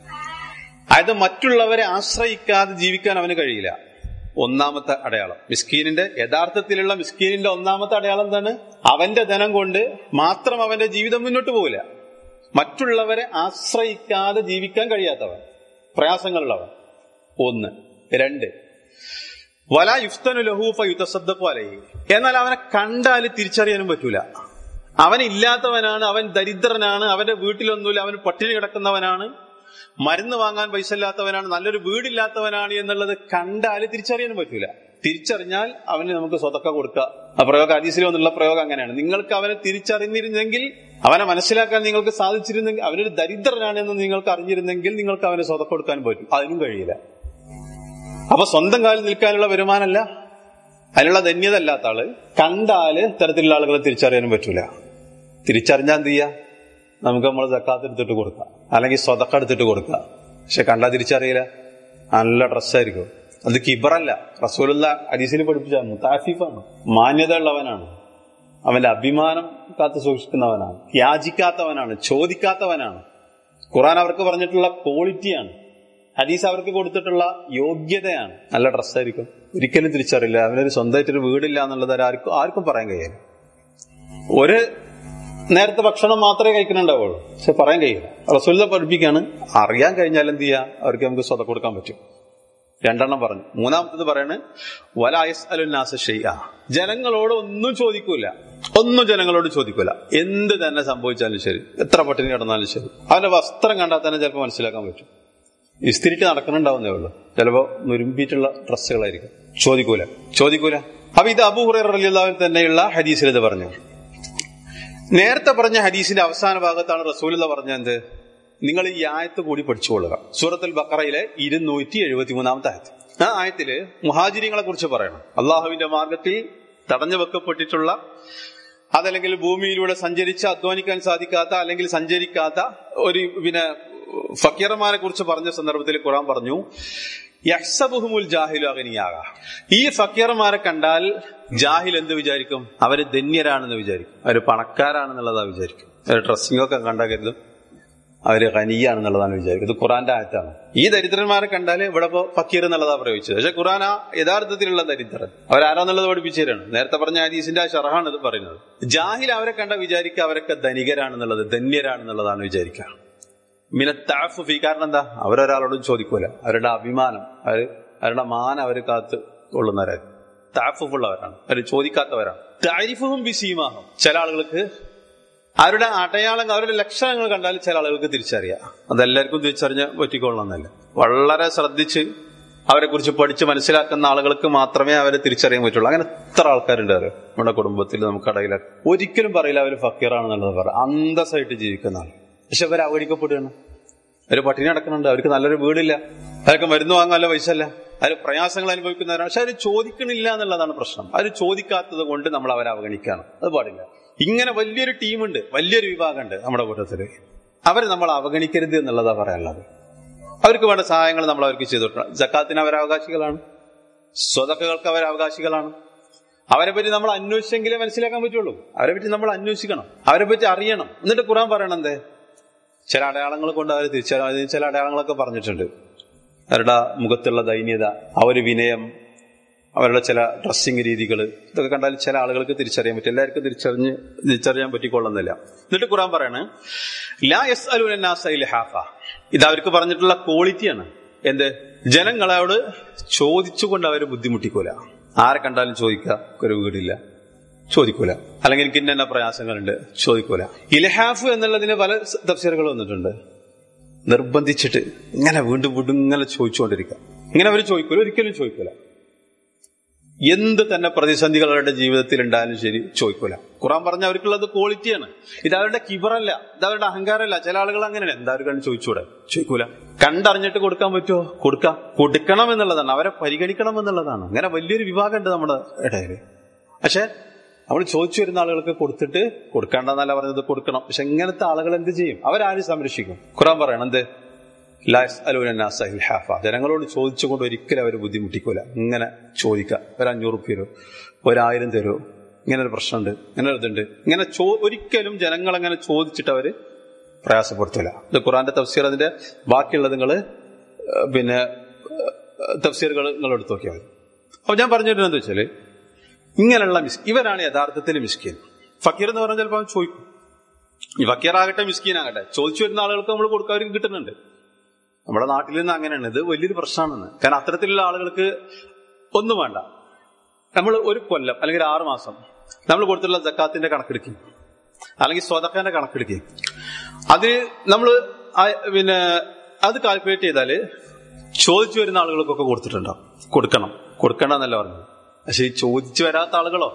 A: അതായത് മറ്റുള്ളവരെ ആശ്രയിക്കാതെ ജീവിക്കാൻ അവന് കഴിയില്ല ഒന്നാമത്തെ അടയാളം മിസ്കീനിന്റെ യഥാർത്ഥത്തിലുള്ള മിസ്കീനിന്റെ ഒന്നാമത്തെ അടയാളം എന്താണ് അവന്റെ ധനം കൊണ്ട് മാത്രം അവന്റെ ജീവിതം മുന്നോട്ട് പോകില്ല മറ്റുള്ളവരെ ആശ്രയിക്കാതെ ജീവിക്കാൻ കഴിയാത്തവൻ പ്രയാസങ്ങളുള്ളവൻ ഒന്ന് രണ്ട് വല യുഫ്തനു ലഹൂഫ യുദ്ധസദ്ദക്കു അലഹി എന്നാൽ അവനെ കണ്ടാൽ തിരിച്ചറിയാനും പറ്റൂല അവൻ ഇല്ലാത്തവനാണ് അവൻ ദരിദ്രനാണ് അവന്റെ വീട്ടിലൊന്നുമില്ല അവൻ പട്ടിണി കിടക്കുന്നവനാണ് മരുന്ന് വാങ്ങാൻ പൈസ ഇല്ലാത്തവനാണ് നല്ലൊരു വീടില്ലാത്തവനാണ് എന്നുള്ളത് കണ്ടാൽ തിരിച്ചറിയാനും പറ്റൂല തിരിച്ചറിഞ്ഞാൽ അവന് നമുക്ക് സ്വതക്ക കൊടുക്കുക ആ പ്രയോഗം ഹദീസിൽ വന്നുള്ള പ്രയോഗം അങ്ങനെയാണ് നിങ്ങൾക്ക് അവനെ തിരിച്ചറിഞ്ഞിരുന്നെങ്കിൽ അവനെ മനസ്സിലാക്കാൻ നിങ്ങൾക്ക് സാധിച്ചിരുന്നെങ്കിൽ അവനൊരു ദരിദ്രനാണെന്ന് നിങ്ങൾക്ക് അറിഞ്ഞിരുന്നെങ്കിൽ നിങ്ങൾക്ക് അവനെ സ്വതക്ക കൊടുക്കാൻ പറ്റും അതിനും കഴിയില്ല അപ്പൊ സ്വന്തം കാലിൽ നിൽക്കാനുള്ള വരുമാനമല്ല അതിനുള്ള ധന്യത അല്ലാത്ത ആള് കണ്ടാല് ഇത്തരത്തിലുള്ള ആളുകളെ തിരിച്ചറിയാനും പറ്റൂല തിരിച്ചറിഞ്ഞാൽ എന്ത് ചെയ്യാ നമുക്ക് നമ്മൾ ജക്കാത്ത് എടുത്തിട്ട് കൊടുക്കാം അല്ലെങ്കിൽ സ്വതക്ക എടുത്തിട്ട് കൊടുക്കാം പക്ഷെ കണ്ടാ തിരിച്ചറിയില്ല നല്ല ഡ്രസ്സായിരിക്കും അത് കിബറല്ല റസൂലുള്ള അരീസിൽ പഠിപ്പിച്ച മുത്താഫിഫാണ് മാന്യത ഉള്ളവനാണ് അവന്റെ അഭിമാനം കാത്തു സൂക്ഷിക്കുന്നവനാണ് യാചിക്കാത്തവനാണ് ചോദിക്കാത്തവനാണ് ഖുറാൻ അവർക്ക് പറഞ്ഞിട്ടുള്ള ക്വാളിറ്റിയാണ് ഹദീസ് അവർക്ക് കൊടുത്തിട്ടുള്ള യോഗ്യതയാണ് നല്ല ഡ്രസ്സായിരിക്കും ഒരിക്കലും തിരിച്ചറിയില്ല അവനൊരു സ്വന്തമായിട്ടൊരു വീടില്ല എന്നുള്ളത് ആർക്കും ആർക്കും പറയാൻ കഴിയില്ല ഒരു നേരത്തെ ഭക്ഷണം മാത്രമേ കഴിക്കുന്നുണ്ടാവുള്ളൂ പക്ഷെ പറയാൻ കഴിയില്ല റസൂലിനെ പഠിപ്പിക്കാണ് അറിയാൻ കഴിഞ്ഞാൽ എന്ത് ചെയ്യാ അവർക്ക് നമുക്ക് സ്വത കൊടുക്കാൻ പറ്റും രണ്ടെണ്ണം പറഞ്ഞു മൂന്നാമത്തത് പറയാണ് വലായസ് അലുനാസ ഷെയ്യ ജനങ്ങളോട് ഒന്നും ചോദിക്കൂല ഒന്നും ജനങ്ങളോട് ചോദിക്കൂല എന്ത് തന്നെ സംഭവിച്ചാലും ശരി എത്ര പട്ടിണി കിടന്നാലും ശരി അവന്റെ വസ്ത്രം കണ്ടാൽ തന്നെ ചിലപ്പോൾ മനസ്സിലാക്കാൻ പറ്റും ഇസ്തിരിട്ട് നടക്കണുണ്ടാവുന്നേ ഉള്ളൂ ചിലപ്പോ നുരുമ്പിയിട്ടുള്ള ഡ്രസ്സുകളായിരിക്കും ചോദിക്കൂല ചോദിക്കൂല അപ്പൊ ഇത് അബു ഹുറൈറ റളിയല്ലാഹു അൻഹു തന്നെയുള്ള ഹദീസിൽ ഇത് പറഞ്ഞു നേരത്തെ പറഞ്ഞ ഹദീസിന്റെ അവസാന ഭാഗത്താണ് റസൂലുള്ള പറഞ്ഞത് നിങ്ങൾ ഈ ആയത്ത് കൂടി പഠിച്ചുകൊള്ളുക സൂറത്തുൽ ബക്കറയിലെ ഇരുന്നൂറ്റി എഴുപത്തി മൂന്നാമത്തെ ആയത്ത് ആ ആയത്തില് മുഹാജിരിങ്ങളെ കുറിച്ച് പറയണം അള്ളാഹുവിന്റെ മാർഗത്തിൽ തടഞ്ഞു വെക്കപ്പെട്ടിട്ടുള്ള അതല്ലെങ്കിൽ ഭൂമിയിലൂടെ സഞ്ചരിച്ച് അധ്വാനിക്കാൻ സാധിക്കാത്ത അല്ലെങ്കിൽ സഞ്ചരിക്കാത്ത ഒരു പിന്നെ ഫക്കീറന്മാരെ കുറിച്ച് പറഞ്ഞ സന്ദർഭത്തിൽ ഖുറാൻ പറഞ്ഞു യഹ്സബുഹുമുൽ ജാഹിലു അഗനിയാക ഈ ഫക്കീർമാരെ കണ്ടാൽ ജാഹിൽ എന്ത് വിചാരിക്കും അവര് ധന്യരാണെന്ന് വിചാരിക്കും അവര് പണക്കാരാണെന്നുള്ളതാ വിചാരിക്കും അവര് ഡ്രസ്സിംഗ് ഒക്കെ കണ്ടാൽ കരുതും അവര് ഖനിയാണെന്നുള്ളതാണ് വിചാരിക്കുന്നത് ഇത് ഖുറാന്റെ ആയത്താണ് ഈ ദരിദ്രന്മാരെ കണ്ടാൽ ഇവിടെ ഇപ്പോ ഫക്കീർ എന്നുള്ളതാ പ്രയോഗിച്ചത് പക്ഷെ ഖുറാൻ ആ യഥാർത്ഥത്തിലുള്ള ദരിദ്രൻ അവരാരാന്നുള്ളത് പഠിപ്പിച്ചു തരാണ് നേരത്തെ പറഞ്ഞ ഹദീസിന്റെ ആ ഷറഹാണ് ഇത് പറയുന്നത് ജാഹിൽ അവരെ കണ്ട വിചാരിക്കുക അവരൊക്കെ ധനികരാണെന്നുള്ളത് ധന്യരാണെന്നുള്ളതാണ് വിചാരിക്കുക മിനത്താഫുഫി കാരണം എന്താ അവരൊരാളോടും ചോദിക്കൂല അവരുടെ അഭിമാനം അവര് അവരുടെ മാനം അവർ കാത്ത് കൊള്ളുന്നവരാണ് താഫുള്ളവരാണ് അവർ ചോദിക്കാത്തവരാണ് താരിഫും ബിസീമാഹും ചില ആളുകൾക്ക് അവരുടെ അടയാളങ്ങൾ അവരുടെ ലക്ഷണങ്ങൾ കണ്ടാൽ ചില ആളുകൾക്ക് തിരിച്ചറിയാം അതെല്ലാവർക്കും തിരിച്ചറിഞ്ഞ് പറ്റിക്കൊള്ളണമെന്നല്ല വളരെ ശ്രദ്ധിച്ച് അവരെ കുറിച്ച് പഠിച്ച് മനസ്സിലാക്കുന്ന ആളുകൾക്ക് മാത്രമേ അവരെ തിരിച്ചറിയാൻ പറ്റുള്ളൂ അങ്ങനെ എത്ര ആൾക്കാരുണ്ട് അവർ നമ്മുടെ കുടുംബത്തിൽ നമുക്ക് ഇടയിൽ ഒരിക്കലും പറയില്ല അവർ ഫക്കീറാണെന്നുള്ളത് പറ അന്തസ്സായിട്ട് ജീവിക്കുന്ന ആൾ പക്ഷെ അവർ അവഗണിക്കപ്പെടുകയാണ് അവർ പട്ടിണി നടക്കുന്നുണ്ട് അവർക്ക് നല്ലൊരു വീടില്ല അവർക്ക് മരുന്ന് വാങ്ങാനുള്ള പൈസ അല്ല അവർ പ്രയാസങ്ങൾ അനുഭവിക്കുന്നവരാണ് പക്ഷെ അവർ ചോദിക്കണില്ല എന്നുള്ളതാണ് പ്രശ്നം അവർ ചോദിക്കാത്തത് കൊണ്ട് നമ്മൾ അവരെ അവഗണിക്കുകയാണ് അത് പാടില്ല ഇങ്ങനെ വലിയൊരു ടീമുണ്ട് വലിയൊരു വിഭാഗമുണ്ട് നമ്മുടെ കൂട്ടത്തില് അവർ നമ്മൾ അവഗണിക്കരുത് എന്നുള്ളതാ പറയാനുള്ളത് അവർക്ക് വേണ്ട സഹായങ്ങൾ നമ്മൾ അവർക്ക് ചെയ്തു കൊടുക്കണം ജക്കാത്തിന് അവർ അവകാശികളാണ് സ്വതക്കകൾക്ക് അവർ അവകാശികളാണ് അവരെ പറ്റി നമ്മൾ അന്വേഷിച്ചെങ്കിലേ മനസ്സിലാക്കാൻ പറ്റുള്ളൂ അവരെ പറ്റി നമ്മൾ അന്വേഷിക്കണം അവരെ പറ്റി അറിയണം എന്നിട്ട് ഖുറാൻ പറയണം എന്തേ ചില അടയാളങ്ങൾ കൊണ്ട് അവർ തിരിച്ചറിയാൻ ചില അടയാളങ്ങളൊക്കെ പറഞ്ഞിട്ടുണ്ട് അവരുടെ മുഖത്തുള്ള ദൈന്യത ആ ഒരു വിനയം അവരുടെ ചില ഡ്രസ്സിങ് രീതികൾ ഇതൊക്കെ കണ്ടാൽ ചില ആളുകൾക്ക് തിരിച്ചറിയാൻ പറ്റും എല്ലാവർക്കും തിരിച്ചറിഞ്ഞ് തിരിച്ചറിയാൻ പറ്റിക്കൊള്ളുന്നില്ല എന്നിട്ട് ഖുറാൻ പറയാണ് ലാ യസ് അലുഹാഫ ഇത് അവർക്ക് പറഞ്ഞിട്ടുള്ള ക്വാളിറ്റിയാണ് എന്ത് ജനങ്ങളോട് ചോദിച്ചുകൊണ്ട് അവർ ബുദ്ധിമുട്ടിക്കൂല ആരെ കണ്ടാലും ചോദിക്കുക ഒരു വീടില്ല ചോദിക്കൂല അല്ലെങ്കിൽ എനിക്ക് ഇന്ന പ്രയാസങ്ങളുണ്ട് ചോദിക്കൂല ഇലഹാഫ് എന്നുള്ളതിന് പല തഫ്സീറുകൾ വന്നിട്ടുണ്ട് നിർബന്ധിച്ചിട്ട് ഇങ്ങനെ വീണ്ടും വീണ്ടും ഇങ്ങനെ ചോദിച്ചുകൊണ്ടിരിക്കുക ഇങ്ങനെ അവർ ചോദിക്കൂല ഒരിക്കലും ചോദിക്കൂല എന്ത് തന്നെ പ്രതിസന്ധികൾ അവരുടെ ജീവിതത്തിൽ ഉണ്ടായാലും ശരി ചോദിക്കൂല ഖുറാൻ പറഞ്ഞ അവർക്കുള്ളത് ക്വാളിറ്റിയാണ് ഇത് അവരുടെ കിബറല്ല ഇത് അവരുടെ അഹങ്കാരമല്ല ചില ആളുകൾ അങ്ങനെയാണ് എന്താവർക്കാണ് ചോദിച്ചൂടെ ചോദിക്കൂല കണ്ടറിഞ്ഞിട്ട് കൊടുക്കാൻ പറ്റുമോ കൊടുക്കാം കൊടുക്കണം എന്നുള്ളതാണ് അവരെ പരിഗണിക്കണം എന്നുള്ളതാണ് അങ്ങനെ വലിയൊരു വിഭാഗമുണ്ട് നമ്മുടെ ഇടയിൽ പക്ഷെ നമ്മൾ ചോദിച്ചു വരുന്ന ആളുകൾക്ക് കൊടുത്തിട്ട് കൊടുക്കേണ്ടെന്നല്ല പറഞ്ഞത് കൊടുക്കണം പക്ഷെ ഇങ്ങനത്തെ ആളുകൾ എന്ത് ചെയ്യും അവരാരും സംരക്ഷിക്കും ഖുറാൻ പറയണം എന്ത് ഹാഫ ജനങ്ങളോട് ചോദിച്ചുകൊണ്ട് ഒരിക്കലും അവർ ബുദ്ധിമുട്ടിക്കൂല ഇങ്ങനെ ചോദിക്കുക ഒരു അഞ്ഞൂറ് റുപ്യ തരുമോ ഒരായിരം തരുമോ ഇങ്ങനെ ഒരു പ്രശ്നമുണ്ട് ഇങ്ങനെ ഒരു ഇതുണ്ട് ഇങ്ങനെ ചോ ഒരിക്കലും ജനങ്ങൾ അങ്ങനെ ചോദിച്ചിട്ട് അവര് പ്രയാസപ്പെടുത്തില്ല ഇത് ഖുറാന്റെ തഫ്സീർ അതിന്റെ ബാക്കിയുള്ളത് നിങ്ങൾ പിന്നെ തഫ്സീറുകൾ നിങ്ങൾ എടുത്തു നോക്കിയാൽ മതി അപ്പൊ ഞാൻ പറഞ്ഞിരുന്നത് വെച്ചാല് ഇങ്ങനെയുള്ള മിസ് ഇവരാണ് യഥാർത്ഥത്തിൽ മിസ്കീൻ ഫക്കീർ എന്ന് പറഞ്ഞാൽ ചിലപ്പോൾ ചോദിക്കും ഈ ഫക്കീറാകട്ടെ മിസ്കീനാകട്ടെ ചോദിച്ചു വരുന്ന ആളുകൾക്ക് നമ്മൾ കൊടുക്കാൻ കിട്ടുന്നുണ്ട് നമ്മുടെ നാട്ടിൽ നിന്ന് അങ്ങനെയാണ് ഇത് വലിയൊരു പ്രശ്നമാണ് കാരണം അത്തരത്തിലുള്ള ആളുകൾക്ക് ഒന്നും വേണ്ട നമ്മൾ ഒരു കൊല്ലം അല്ലെങ്കിൽ ആറ് മാസം നമ്മൾ കൊടുത്തുള്ള ജക്കാത്തിന്റെ കണക്കെടുക്കും അല്ലെങ്കിൽ സ്വതക്കാന്റെ കണക്കെടുക്കും അത് നമ്മൾ പിന്നെ അത് കാൽക്കുലേറ്റ് ചെയ്താല് ചോദിച്ചു വരുന്ന ആളുകൾക്കൊക്കെ കൊടുത്തിട്ടുണ്ടാവും കൊടുക്കണം കൊടുക്കണ്ടെന്നല്ല പറഞ്ഞത് പക്ഷെ ഈ ചോദിച്ചു വരാത്ത ആളുകളോ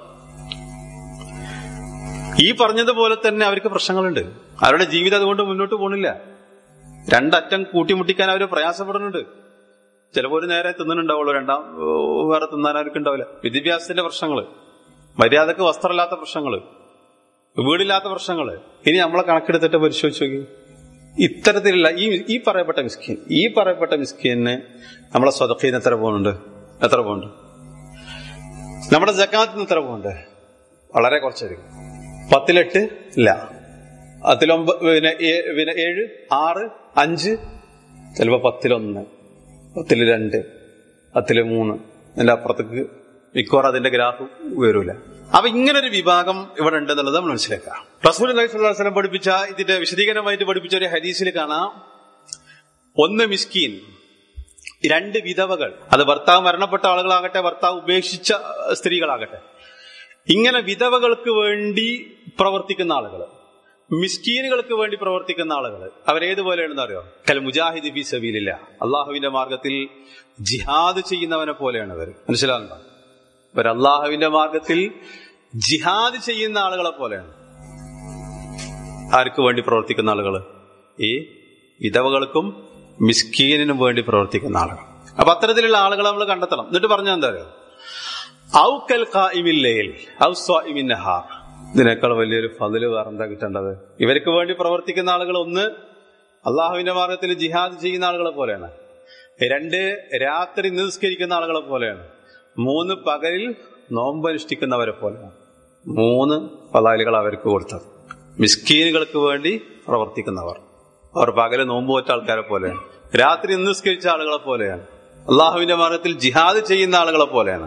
A: ഈ പറഞ്ഞതുപോലെ തന്നെ അവർക്ക് പ്രശ്നങ്ങളുണ്ട് അവരുടെ ജീവിതം അതുകൊണ്ട് മുന്നോട്ട് പോണില്ല രണ്ടറ്റം കൂട്ടിമുട്ടിക്കാൻ അവർ പ്രയാസപ്പെടുന്നുണ്ട് ചിലപ്പോൾ ഒരു നേരെ തിന്നുന്നുണ്ടാവുള്ളൂ രണ്ടാം വേറെ തിന്നാൻ അവർക്ക് ഉണ്ടാവില്ല വിദ്യാഭ്യാസത്തിന്റെ പ്രശ്നങ്ങള് മര്യാദക്ക് വസ്ത്രമില്ലാത്ത പ്രശ്നങ്ങള് വീടില്ലാത്ത പ്രശ്നങ്ങള് ഇനി നമ്മളെ കണക്കെടുത്തിട്ട് പരിശോധിച്ച് നോക്കി ഇത്തരത്തിലുള്ള ഈ ഈ പറയപ്പെട്ട മിസ്കിൻ ഈ പറയപ്പെട്ട മിസ്കിന് നമ്മളെ സ്വതക്കീന് എത്ര പോകുന്നുണ്ട് എത്ര പോകുന്നുണ്ട് നമ്മുടെ ജക്കാത്തിന് എത്ര പോകുന്നുണ്ട് വളരെ കുറച്ചായിരിക്കും പത്തിലെട്ട് ഇല്ല പത്തിലൊമ്പത് പിന്നെ പിന്നെ ഏഴ് ആറ് അഞ്ച് ചിലപ്പോ പത്തിലൊന്ന് പത്തില് രണ്ട് പത്തില് മൂന്ന് അതിന്റെ അപ്പുറത്തേക്ക് മിക്കവാറും അതിന്റെ ഗ്രാഫ് വരൂല അപ്പൊ ഇങ്ങനെ ഒരു വിഭാഗം ഇവിടെ ഉണ്ട് എന്നുള്ളത് നമ്മൾ മനസ്സിലാക്കാം റസൂൽ അലൈഹി സ്വല്ലല്ലാഹു അലൈഹി വസല്ലം പഠിപ്പിച്ച ഇതിന്റെ വിശദീകരണമായിട്ട് പഠിപ്പിച്ച ഒരു ഹദീസിൽ കാണാം ഒന്ന് മിസ്കീൻ രണ്ട് വിധവകൾ അത് ഭർത്താവ് മരണപ്പെട്ട ആളുകളാകട്ടെ ഭർത്താവ് ഉപേക്ഷിച്ച സ്ത്രീകളാകട്ടെ ഇങ്ങനെ വിധവകൾക്ക് വേണ്ടി പ്രവർത്തിക്കുന്ന ആളുകൾ മിസ്കീനുകൾക്ക് വേണ്ടി പ്രവർത്തിക്കുന്ന ആളുകൾ അവരേതുപോലെയാണെന്ന് അറിയോ കൽ മുജാഹിദ് ഫി സബീലില്ല അള്ളാഹുവിന്റെ മാർഗത്തിൽ ജിഹാദ് ചെയ്യുന്നവനെ പോലെയാണ് അവർ മനസ്സിലാകുന്നുണ്ടോ ഇവർ അള്ളാഹുവിന്റെ മാർഗത്തിൽ ജിഹാദ് ചെയ്യുന്ന ആളുകളെ പോലെയാണ് ആർക്ക് വേണ്ടി പ്രവർത്തിക്കുന്ന ആളുകൾ ഈ വിധവകൾക്കും മിസ്കീനിനും വേണ്ടി പ്രവർത്തിക്കുന്ന ആളുകൾ അപ്പൊ അത്തരത്തിലുള്ള ആളുകളെ നമ്മൾ കണ്ടെത്തണം എന്നിട്ട് പറഞ്ഞാൽ എന്താ പറയുക ഔക്കൽ ഖായിമില്ലയിൽ ഔ സ്വാഇമിൻ നഹാർ ഇതിനേക്കാൾ വലിയൊരു ഫതില് വേറെ എന്താ കിട്ടേണ്ടത് ഇവർക്ക് വേണ്ടി പ്രവർത്തിക്കുന്ന ആളുകൾ ഒന്ന് അള്ളാഹുവിന്റെ മാർഗത്തിൽ ജിഹാദ് ചെയ്യുന്ന ആളുകളെ പോലെയാണ് രണ്ട് രാത്രി നിസ്കരിക്കുന്ന ആളുകളെ പോലെയാണ് മൂന്ന് പകലിൽ നോമ്പനുഷ്ഠിക്കുന്നവരെ പോലെയാണ് മൂന്ന് പതാലികൾ അവർക്ക് കൊടുത്തത് മിസ്കീനുകൾക്ക് വേണ്ടി പ്രവർത്തിക്കുന്നവർ അവർ പകല് നോമ്പ് പോറ്റ ആൾക്കാരെ പോലെയാണ് രാത്രി നിസ്കരിച്ച ആളുകളെ പോലെയാണ് അള്ളാഹുവിന്റെ മാർഗത്തിൽ ജിഹാദ് ചെയ്യുന്ന ആളുകളെ പോലെയാണ്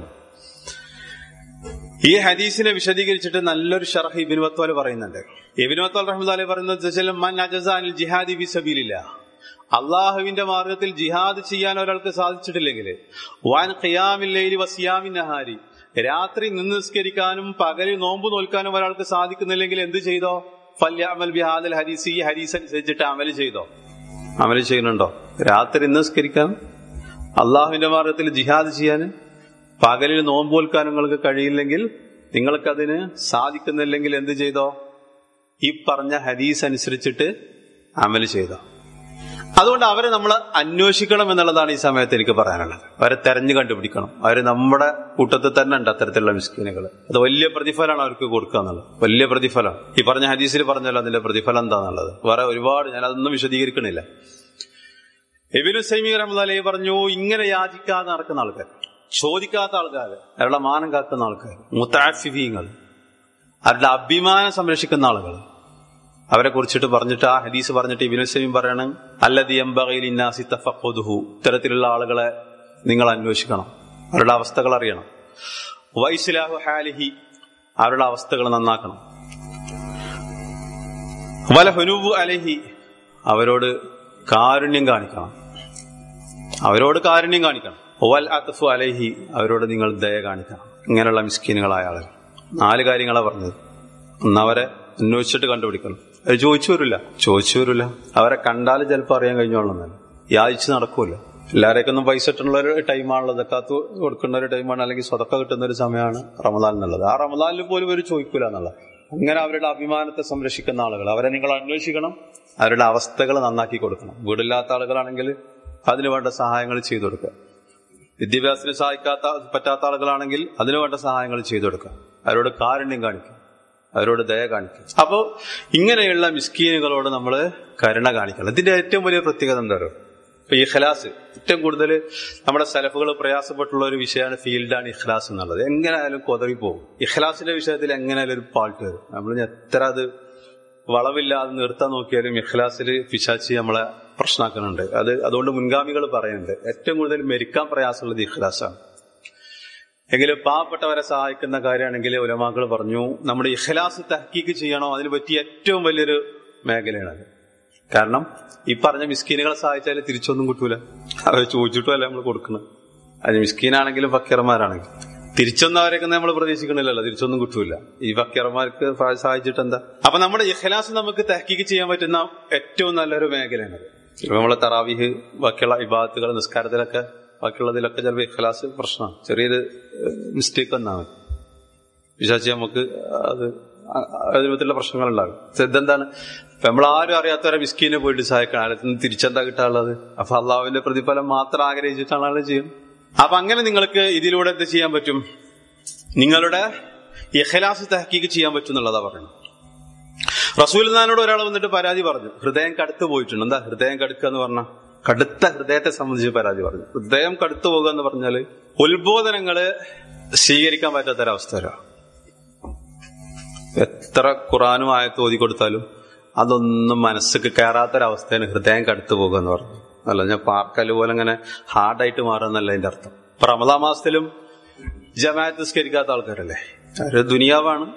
A: ഈ ഹദീസിനെ വിശദീകരിച്ചിട്ട് നല്ലൊരു ഷർഹ് ഇബിൻ വത്വാല് പറയുന്നുണ്ട് ഇബിൻ വത്വാൽ റഹ്മദ് പറയുന്നത് മൻ അജസാനിൽ ജിഹാദി ബി സബീലില്ല അള്ളാഹുവിന്റെ മാർഗത്തിൽ ജിഹാദ് ചെയ്യാൻ ഒരാൾക്ക് സാധിച്ചിട്ടില്ലെങ്കിൽ വാൻ ഖിയാമില്ലയില് വസിയാമിൻ നഹാരി രാത്രി നിന്ന് നിസ്കരിക്കാനും പകലിൽ നോമ്പ് നോൽക്കാനും ഒരാൾക്ക് സാധിക്കുന്നില്ലെങ്കിൽ എന്ത് ചെയ്തോ ഫല്യാമൽ ബിഹാദൽ ഹരീസ് ഈ ഹരീസ് അനുസരിച്ചിട്ട് അമല് ചെയ്തോ അമല് ചെയ്യുന്നുണ്ടോ രാത്രി നിസ്കരിക്കാൻ അള്ളാഹുവിന്റെ മാർഗത്തിൽ ജിഹാദ് ചെയ്യാൻ പകലിൽ നോമ്പ് നോൽക്കാൻ നിങ്ങൾക്ക് കഴിയില്ലെങ്കിൽ നിങ്ങൾക്കതിന് സാധിക്കുന്നില്ലെങ്കിൽ എന്ത് ചെയ്തോ ഈ പറഞ്ഞ ഹദീസ് അനുസരിച്ചിട്ട് അമല് ചെയ്തോ അതുകൊണ്ട് അവരെ നമ്മൾ അന്വേഷിക്കണം എന്നുള്ളതാണ് ഈ സമയത്ത് എനിക്ക് പറയാനുള്ളത് അവരെ തെരഞ്ഞു കണ്ടുപിടിക്കണം അവര് നമ്മുടെ കൂട്ടത്തിൽ തന്നെ ഉണ്ട് അത്തരത്തിലുള്ള മിസ്കിനുകൾ അത് വലിയ പ്രതിഫലമാണ് അവർക്ക് കൊടുക്കുക എന്നുള്ളത് വലിയ പ്രതിഫലം ഈ പറഞ്ഞ ഹദീസിൽ പറഞ്ഞല്ലോ അതിന്റെ പ്രതിഫലം എന്താന്നുള്ളത് വേറെ ഒരുപാട് ഞാൻ അതൊന്നും വിശദീകരിക്കണില്ല എബിനു സൈമി റഹ്മദ് പറഞ്ഞു ഇങ്ങനെ യാചിക്കാതെ നടക്കുന്ന ആൾക്കാർ ചോദിക്കാത്ത ആൾക്കാർ അവരുടെ മാനം കാക്കുന്ന ആൾക്കാർ മുത്താഫിഫീങ്ങൾ അവരുടെ അഭിമാനം സംരക്ഷിക്കുന്ന ആളുകൾ അവരെ കുറിച്ചിട്ട് പറഞ്ഞിട്ട് ആ ഹദീസ് പറഞ്ഞിട്ട് ഇബിനു സൈമി പറയണം അല്ലതി എംബകയിലിന്നാസിത്തഫുഹു ഇത്തരത്തിലുള്ള ആളുകളെ നിങ്ങൾ അന്വേഷിക്കണം അവരുടെ അവസ്ഥകൾ അറിയണം വൈസിലാഹു ഹാലിഹി അവരുടെ അവസ്ഥകൾ നന്നാക്കണം വല ഹുനൂബു അലഹി അവരോട് കാരുണ്യം കാണിക്കണം അവരോട് കാരുണ്യം കാണിക്കണം വൽ അത്തഫു അലഹി അവരോട് നിങ്ങൾ ദയ കാണിക്കണം ഇങ്ങനെയുള്ള മിസ്കീനുകളായ ആളുകൾ നാല് കാര്യങ്ങളാണ് പറഞ്ഞത് ഒന്നവരെ അന്വേഷിച്ചിട്ട് കണ്ടുപിടിക്കണം അത് ചോദിച്ചു വരില്ല ചോദിച്ചു വരില്ല അവരെ കണ്ടാൽ ചിലപ്പോൾ അറിയാൻ കഴിഞ്ഞോളന്നല്ല യാചിച്ച് നടക്കൂല എല്ലാവരെയൊക്കെ ഒന്നും പൈസ കിട്ടുന്ന ഒരു ടൈമാണുള്ളത് കാത്ത് കൊടുക്കുന്ന ഒരു ടൈമാണ് അല്ലെങ്കിൽ സ്വതക്ക കിട്ടുന്ന ഒരു സമയമാണ് റമദാൻ എന്നുള്ളത് ആ റമദാനിൽ പോലും ഒരു ചോദിക്കൂല എന്നുള്ളത് അങ്ങനെ അവരുടെ അഭിമാനത്തെ സംരക്ഷിക്കുന്ന ആളുകൾ അവരെ നിങ്ങൾ അന്വേഷിക്കണം അവരുടെ അവസ്ഥകൾ നന്നാക്കി കൊടുക്കണം വീടില്ലാത്ത ആളുകളാണെങ്കിൽ അതിനു വേണ്ട സഹായങ്ങൾ ചെയ്തു കൊടുക്കുക വിദ്യാഭ്യാസത്തിന് സഹായിക്കാത്ത പറ്റാത്ത ആളുകളാണെങ്കിൽ അതിനു വേണ്ട സഹായങ്ങൾ ചെയ്തു കൊടുക്കുക അവരോട് കാരുണ്യം കാണിക്കുക അവരോട് ദയ കാണിക്കുക അപ്പോൾ ഇങ്ങനെയുള്ള മിസ്കീനുകളോട് നമ്മൾ കരുണ കാണിക്കണം ഇതിന്റെ ഏറ്റവും വലിയ പ്രത്യേകത എന്താ പറയുക ഇപ്പൊ ഇഖ്ലാസ് ഏറ്റവും കൂടുതൽ നമ്മുടെ സലഫുകൾ പ്രയാസപ്പെട്ടുള്ള ഒരു വിഷയമാണ് ഫീൽഡാണ് ഇഖ്ലാസ് എന്നുള്ളത് എങ്ങനെയായാലും കൊതറി പോകും ഇഖ്ലാസിന്റെ വിഷയത്തിൽ എങ്ങനെയായാലും ഒരു പാൾട്ട് വരും നമ്മൾ എത്ര അത് വളവില്ലാതെ നിർത്താൻ നോക്കിയാലും ഇഖ്ലാസിൽ പിശാച്ചി നമ്മളെ പ്രശ്നമാക്കുന്നുണ്ട് അത് അതുകൊണ്ട് മുൻഗാമികൾ പറയുന്നുണ്ട് ഏറ്റവും കൂടുതൽ മരിക്കാൻ പ്രയാസമുള്ളത് ഇഖ്ലാസാണ് എങ്കിലും പാവപ്പെട്ടവരെ സഹായിക്കുന്ന കാര്യമാണെങ്കിൽ ഉലമാക്കൾ പറഞ്ഞു നമ്മുടെ ഇഖ്ലാസ് തഹക്കീക്ക് ചെയ്യണോ അതിന് പറ്റിയ ഏറ്റവും വലിയൊരു മേഖലയാണത് കാരണം ഈ പറഞ്ഞ മിസ്കീനുകളെ സഹായിച്ചാൽ തിരിച്ചൊന്നും കിട്ടൂല അവർ ചോദിച്ചിട്ടുമല്ല നമ്മൾ കൊടുക്കുന്നത് അത് മിസ്കീനാണെങ്കിലും ഫക്കീർമാരാണെങ്കിലും തിരിച്ചൊന്നും അവരൊക്കെ നമ്മൾ പ്രതീക്ഷിക്കണില്ലല്ലോ തിരിച്ചൊന്നും കിട്ടൂല ഈ ഫക്കീർമാർക്ക് സഹായിച്ചിട്ട് എന്താ അപ്പൊ നമ്മുടെ ഇഖ്ലാസ് നമുക്ക് തഹക്കീക്ക് ചെയ്യാൻ പറ്റുന്ന ഏറ്റവും നല്ലൊരു മേഖലയാണത് ഇപ്പൊ നമ്മളെ തറാവിഹ് ബാക്കിയുള്ള വിഭാഗത്തുകൾ നിസ്കാരത്തിലൊക്കെ ബാക്കിയുള്ളതിലൊക്കെ ചിലപ്പോൾ ഇഖ്ലാസ് പ്രശ്നമാണ് ചെറിയൊരു മിസ്റ്റേക്ക് വന്നാൽ മതി വിശ്വാസി നമുക്ക് അത് വിധത്തിലുള്ള പ്രശ്നങ്ങളുണ്ടാകും ഇതെന്താണ് ഇപ്പൊ നമ്മൾ ആരും അറിയാത്തവരെ മിസ്കീനെ പോയിട്ട് സഹായിക്കണം അതിൽ തിരിച്ചെന്താ കിട്ടാനുള്ളത് അപ്പൊ അള്ളാഹുവിന്റെ പ്രതിഫലം മാത്രം ആഗ്രഹിച്ചിട്ടാണ് ആൾ ചെയ്യുന്നത് അപ്പൊ അങ്ങനെ നിങ്ങൾക്ക് ഇതിലൂടെ എന്ത് ചെയ്യാൻ പറ്റും നിങ്ങളുടെ ഇഖലാസ് തഹക്കീക്ക് ചെയ്യാൻ പറ്റും എന്നുള്ളതാ പറയുന്നത് റസൂൽനാനോട് ഒരാൾ വന്നിട്ട് പരാതി പറഞ്ഞു ഹൃദയം കടുത്തു പോയിട്ടുണ്ട് എന്താ ഹൃദയം കടുക്കുക എന്ന് പറഞ്ഞ കടുത്ത ഹൃദയത്തെ സംബന്ധിച്ച് പരാതി പറഞ്ഞു ഹൃദയം കടുത്തു പോകുക എന്ന് പറഞ്ഞാല് ഉത്ബോധനങ്ങള് സ്വീകരിക്കാൻ പറ്റാത്തൊരവസ്ഥ വരാം എത്ര ഖുറാനും ആയത്ത് ഓതി കൊടുത്താലും അതൊന്നും മനസ്സിക്ക് കയറാത്തൊരവസ്ഥയാണ് ഹൃദയം കടുത്തു പോകുക എന്ന് പറഞ്ഞു അല്ല ഞാൻ പാർക്കല് പോലെ അങ്ങനെ ഹാർഡായിട്ട് മാറുന്നല്ല അതിന്റെ അർത്ഥം ഇപ്പൊ റമദാ മാസത്തിലും ജമാഅത്ത് നിസ്കരിക്കാത്ത ആൾക്കാരല്ലേ ഒരു ദുനിയാവാണ്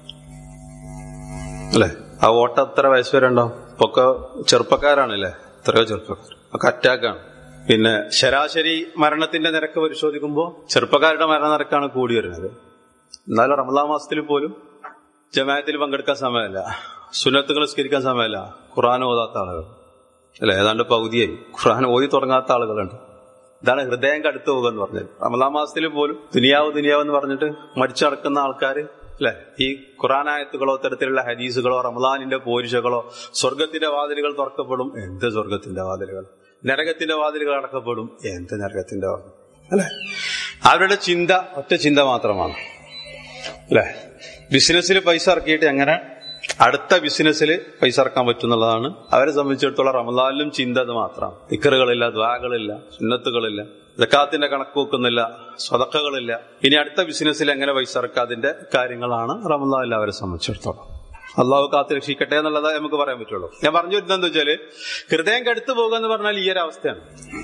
A: അല്ലെ ആ ഓട്ടം എത്ര വയസ്സ് വരെ ഉണ്ടാവും ഒക്കെ ചെറുപ്പക്കാരാണല്ലേ എത്രയോ ചെറുപ്പക്കാർ ഒക്കെ അറ്റാക്കാണ് പിന്നെ ശരാശരി മരണത്തിന്റെ നിരക്ക് പരിശോധിക്കുമ്പോൾ ചെറുപ്പക്കാരുടെ മരണ നിരക്കാണ് കൂടി വരുന്നത് എന്നാലും റമദാ മാസത്തിൽ പോലും ജമാഅത്തിൽ പങ്കെടുക്കാൻ സമയമല്ല സുന്നത്തുകൾ സ്കരിക്കാൻ സമയമല്ല ഖുറാൻ ഓതാത്ത ആളുകൾ അല്ലെ ഏതാണ്ട് പകുതിയായി ഖുറാൻ ഓതി തുടങ്ങാത്ത ആളുകളുണ്ട് ഇതാണ് ഹൃദയം കടുത്തു പോകുക എന്ന് പറഞ്ഞത് റമദാ മാസത്തിൽ പോലും ദുനിയാവ് ദുനിയാവ് എന്ന് പറഞ്ഞിട്ട് മരിച്ചടക്കുന്ന ആൾക്കാർ അല്ലെ ഈ ഖുറാനായത്തുകളോ തരത്തിലുള്ള ഹദീസുകളോ റമദാനിന്റെ പോരിശകളോ സ്വർഗത്തിന്റെ വാതിലുകൾ തുറക്കപ്പെടും എന്ത് സ്വർഗത്തിന്റെ വാതിലുകൾ നരകത്തിന്റെ വാതിലുകൾ അടക്കപ്പെടും എന്ത് നരകത്തിന്റെ വാതിൽ അല്ലെ അവരുടെ ചിന്ത ഒറ്റ ചിന്ത മാത്രമാണ് അല്ലെ ബിസിനസ്സിൽ പൈസ ഇറക്കിയിട്ട് എങ്ങനെ അടുത്ത ബിസിനസ്സിൽ പൈസ ഇറക്കാൻ പറ്റും എന്നുള്ളതാണ് അവരെ സംബന്ധിച്ചിടത്തോളം റമദാനിലും ചിന്ത അത് മാത്രം ഇക്കറുകളില്ല ദ്വാകളില്ല സുന്നത്തുകളില്ല ജക്കാത്തിന്റെ കണക്ക് വെക്കുന്നില്ല സ്വതക്കകളില്ല ഇനി അടുത്ത ബിസിനസ്സിൽ എങ്ങനെ പൈസ ഇറക്കുക അതിന്റെ കാര്യങ്ങളാണ് റമദാനിൽ അവരെ സംബന്ധിച്ചിടത്തോളം അള്ളാഹു കാത്തു രക്ഷിക്കട്ടെ എന്നുള്ളത് നമുക്ക് പറയാൻ പറ്റുള്ളൂ ഞാൻ പറഞ്ഞു വരുന്നതെന്ന് വെച്ചാല് ഹൃദയം കടുത്തു പോകുക എന്ന് പറഞ്ഞാൽ ഈ ഒരു അവസ്ഥയാണ്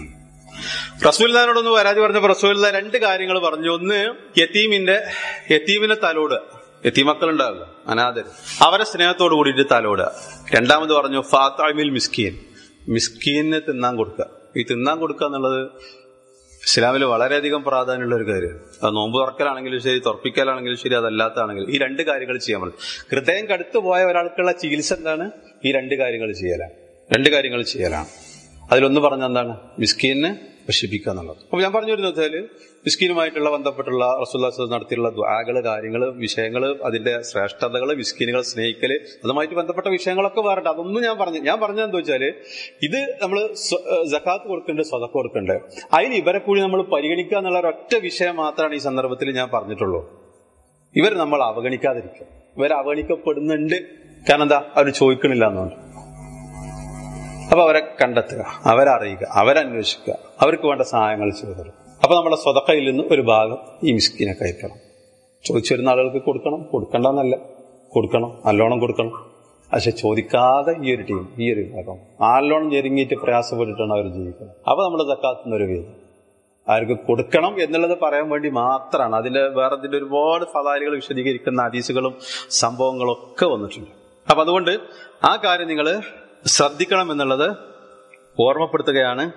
A: റസൂൽദാനോടൊന്ന് പരാതി പറഞ്ഞപ്പോ റസൂൽദ രണ്ട് കാര്യങ്ങൾ പറഞ്ഞു ഒന്ന് യത്തീമിന്റെ യത്തീമിനെ തലോടുക യത്തീമക്കളുണ്ടാവില്ല അനാഥർ അവരെ സ്നേഹത്തോട് കൂടിയിട്ട് തലോടുക രണ്ടാമത് പറഞ്ഞു ഫാത്താമിൽ മിസ്കീൻ മിസ്കീനെ തിന്നാൻ കൊടുക്കുക ഈ തിന്നാൻ കൊടുക്കുക എന്നുള്ളത് ഇസ്ലാമിൽ വളരെയധികം പ്രാധാന്യമുള്ള ഒരു കാര്യമാണ് അത് നോമ്പ് തുറക്കലാണെങ്കിലും ശരി തുറപ്പിക്കലാണെങ്കിലും ശരി അതല്ലാത്താണെങ്കിലും ഈ രണ്ട് കാര്യങ്ങൾ ചെയ്യാൻ പറ്റും ഹൃദയം കടുത്തു പോയ ഒരാൾക്കുള്ള ചികിത്സ എന്താണ് ഈ രണ്ട് കാര്യങ്ങൾ ചെയ്യലാണ് രണ്ട് കാര്യങ്ങൾ ചെയ്യലാണ് അതിലൊന്ന് പറഞ്ഞ എന്താണ് മിസ്കീനെ ഭക്ഷിപ്പിക്കുക എന്നുള്ളത് അപ്പൊ ഞാൻ പറഞ്ഞു വരുന്നത് വെച്ചാല് മിസ്കീനുമായിട്ടുള്ള ബന്ധപ്പെട്ടുള്ള റസൂല്ലാസ് നടത്തിയുള്ള ദ്വാകള് കാര്യങ്ങള് വിഷയങ്ങള് അതിന്റെ ശ്രേഷ്ഠതകള് മിസ്കീനുകളെ സ്നേഹിക്കല് അതുമായിട്ട് ബന്ധപ്പെട്ട വിഷയങ്ങളൊക്കെ വേറെ അതൊന്നും ഞാൻ പറഞ്ഞു ഞാൻ പറഞ്ഞത് എന്താ വെച്ചാല് ഇത് നമ്മൾ ജക്കാത്ത് കൊടുക്കേണ്ടത് സ്വതക്ക് കൊടുക്കേണ്ടത് അതിന് ഇവരെ കൂടി നമ്മൾ പരിഗണിക്കുക എന്നുള്ള ഒരൊറ്റ വിഷയം മാത്രമാണ് ഈ സന്ദർഭത്തിൽ ഞാൻ പറഞ്ഞിട്ടുള്ളൂ ഇവർ നമ്മൾ അവഗണിക്കാതിരിക്കുക ഇവർ അവഗണിക്കപ്പെടുന്നുണ്ട് കാരണം എന്താ അവർ ചോദിക്കണില്ല എന്നുണ്ട് അപ്പൊ അവരെ കണ്ടെത്തുക അവരെ അറിയുക അവരന്വേഷിക്കുക അവർക്ക് വേണ്ട സഹായങ്ങൾ ചെയ്തു തരും അപ്പൊ നമ്മുടെ സ്വതക്കയിൽ നിന്ന് ഒരു ഭാഗം ഈ മിസ്കിനെ കഴിക്കണം ചോദിച്ചു വരുന്ന ആളുകൾക്ക് കൊടുക്കണം കൊടുക്കണ്ടെന്നല്ല കൊടുക്കണം നല്ലോണം കൊടുക്കണം പക്ഷെ ചോദിക്കാതെ ഈ ഒരു ടീം ഈ ഒരു വിഭാഗം നല്ലോണം ഞെരുങ്ങിയിട്ട് പ്രയാസപ്പെട്ടിട്ടാണ് അവർ ജീവിക്കുന്നത് അപ്പൊ നമ്മൾ തക്കാത്തുന്ന ഒരു വീതം ആർക്ക് കൊടുക്കണം എന്നുള്ളത് പറയാൻ വേണ്ടി മാത്രമാണ് അതിന്റെ വേറെ അതിന്റെ ഒരുപാട് ഫലാലികൾ വിശദീകരിക്കുന്ന ഹദീസുകളും സംഭവങ്ങളും ഒക്കെ വന്നിട്ടുണ്ട് അപ്പൊ അതുകൊണ്ട് ആ കാര്യം നിങ്ങൾ ശ്രദ്ധിക്കണം എന്നുള്ളത് ഓർമ്മപ്പെടുത്തുകയാണ്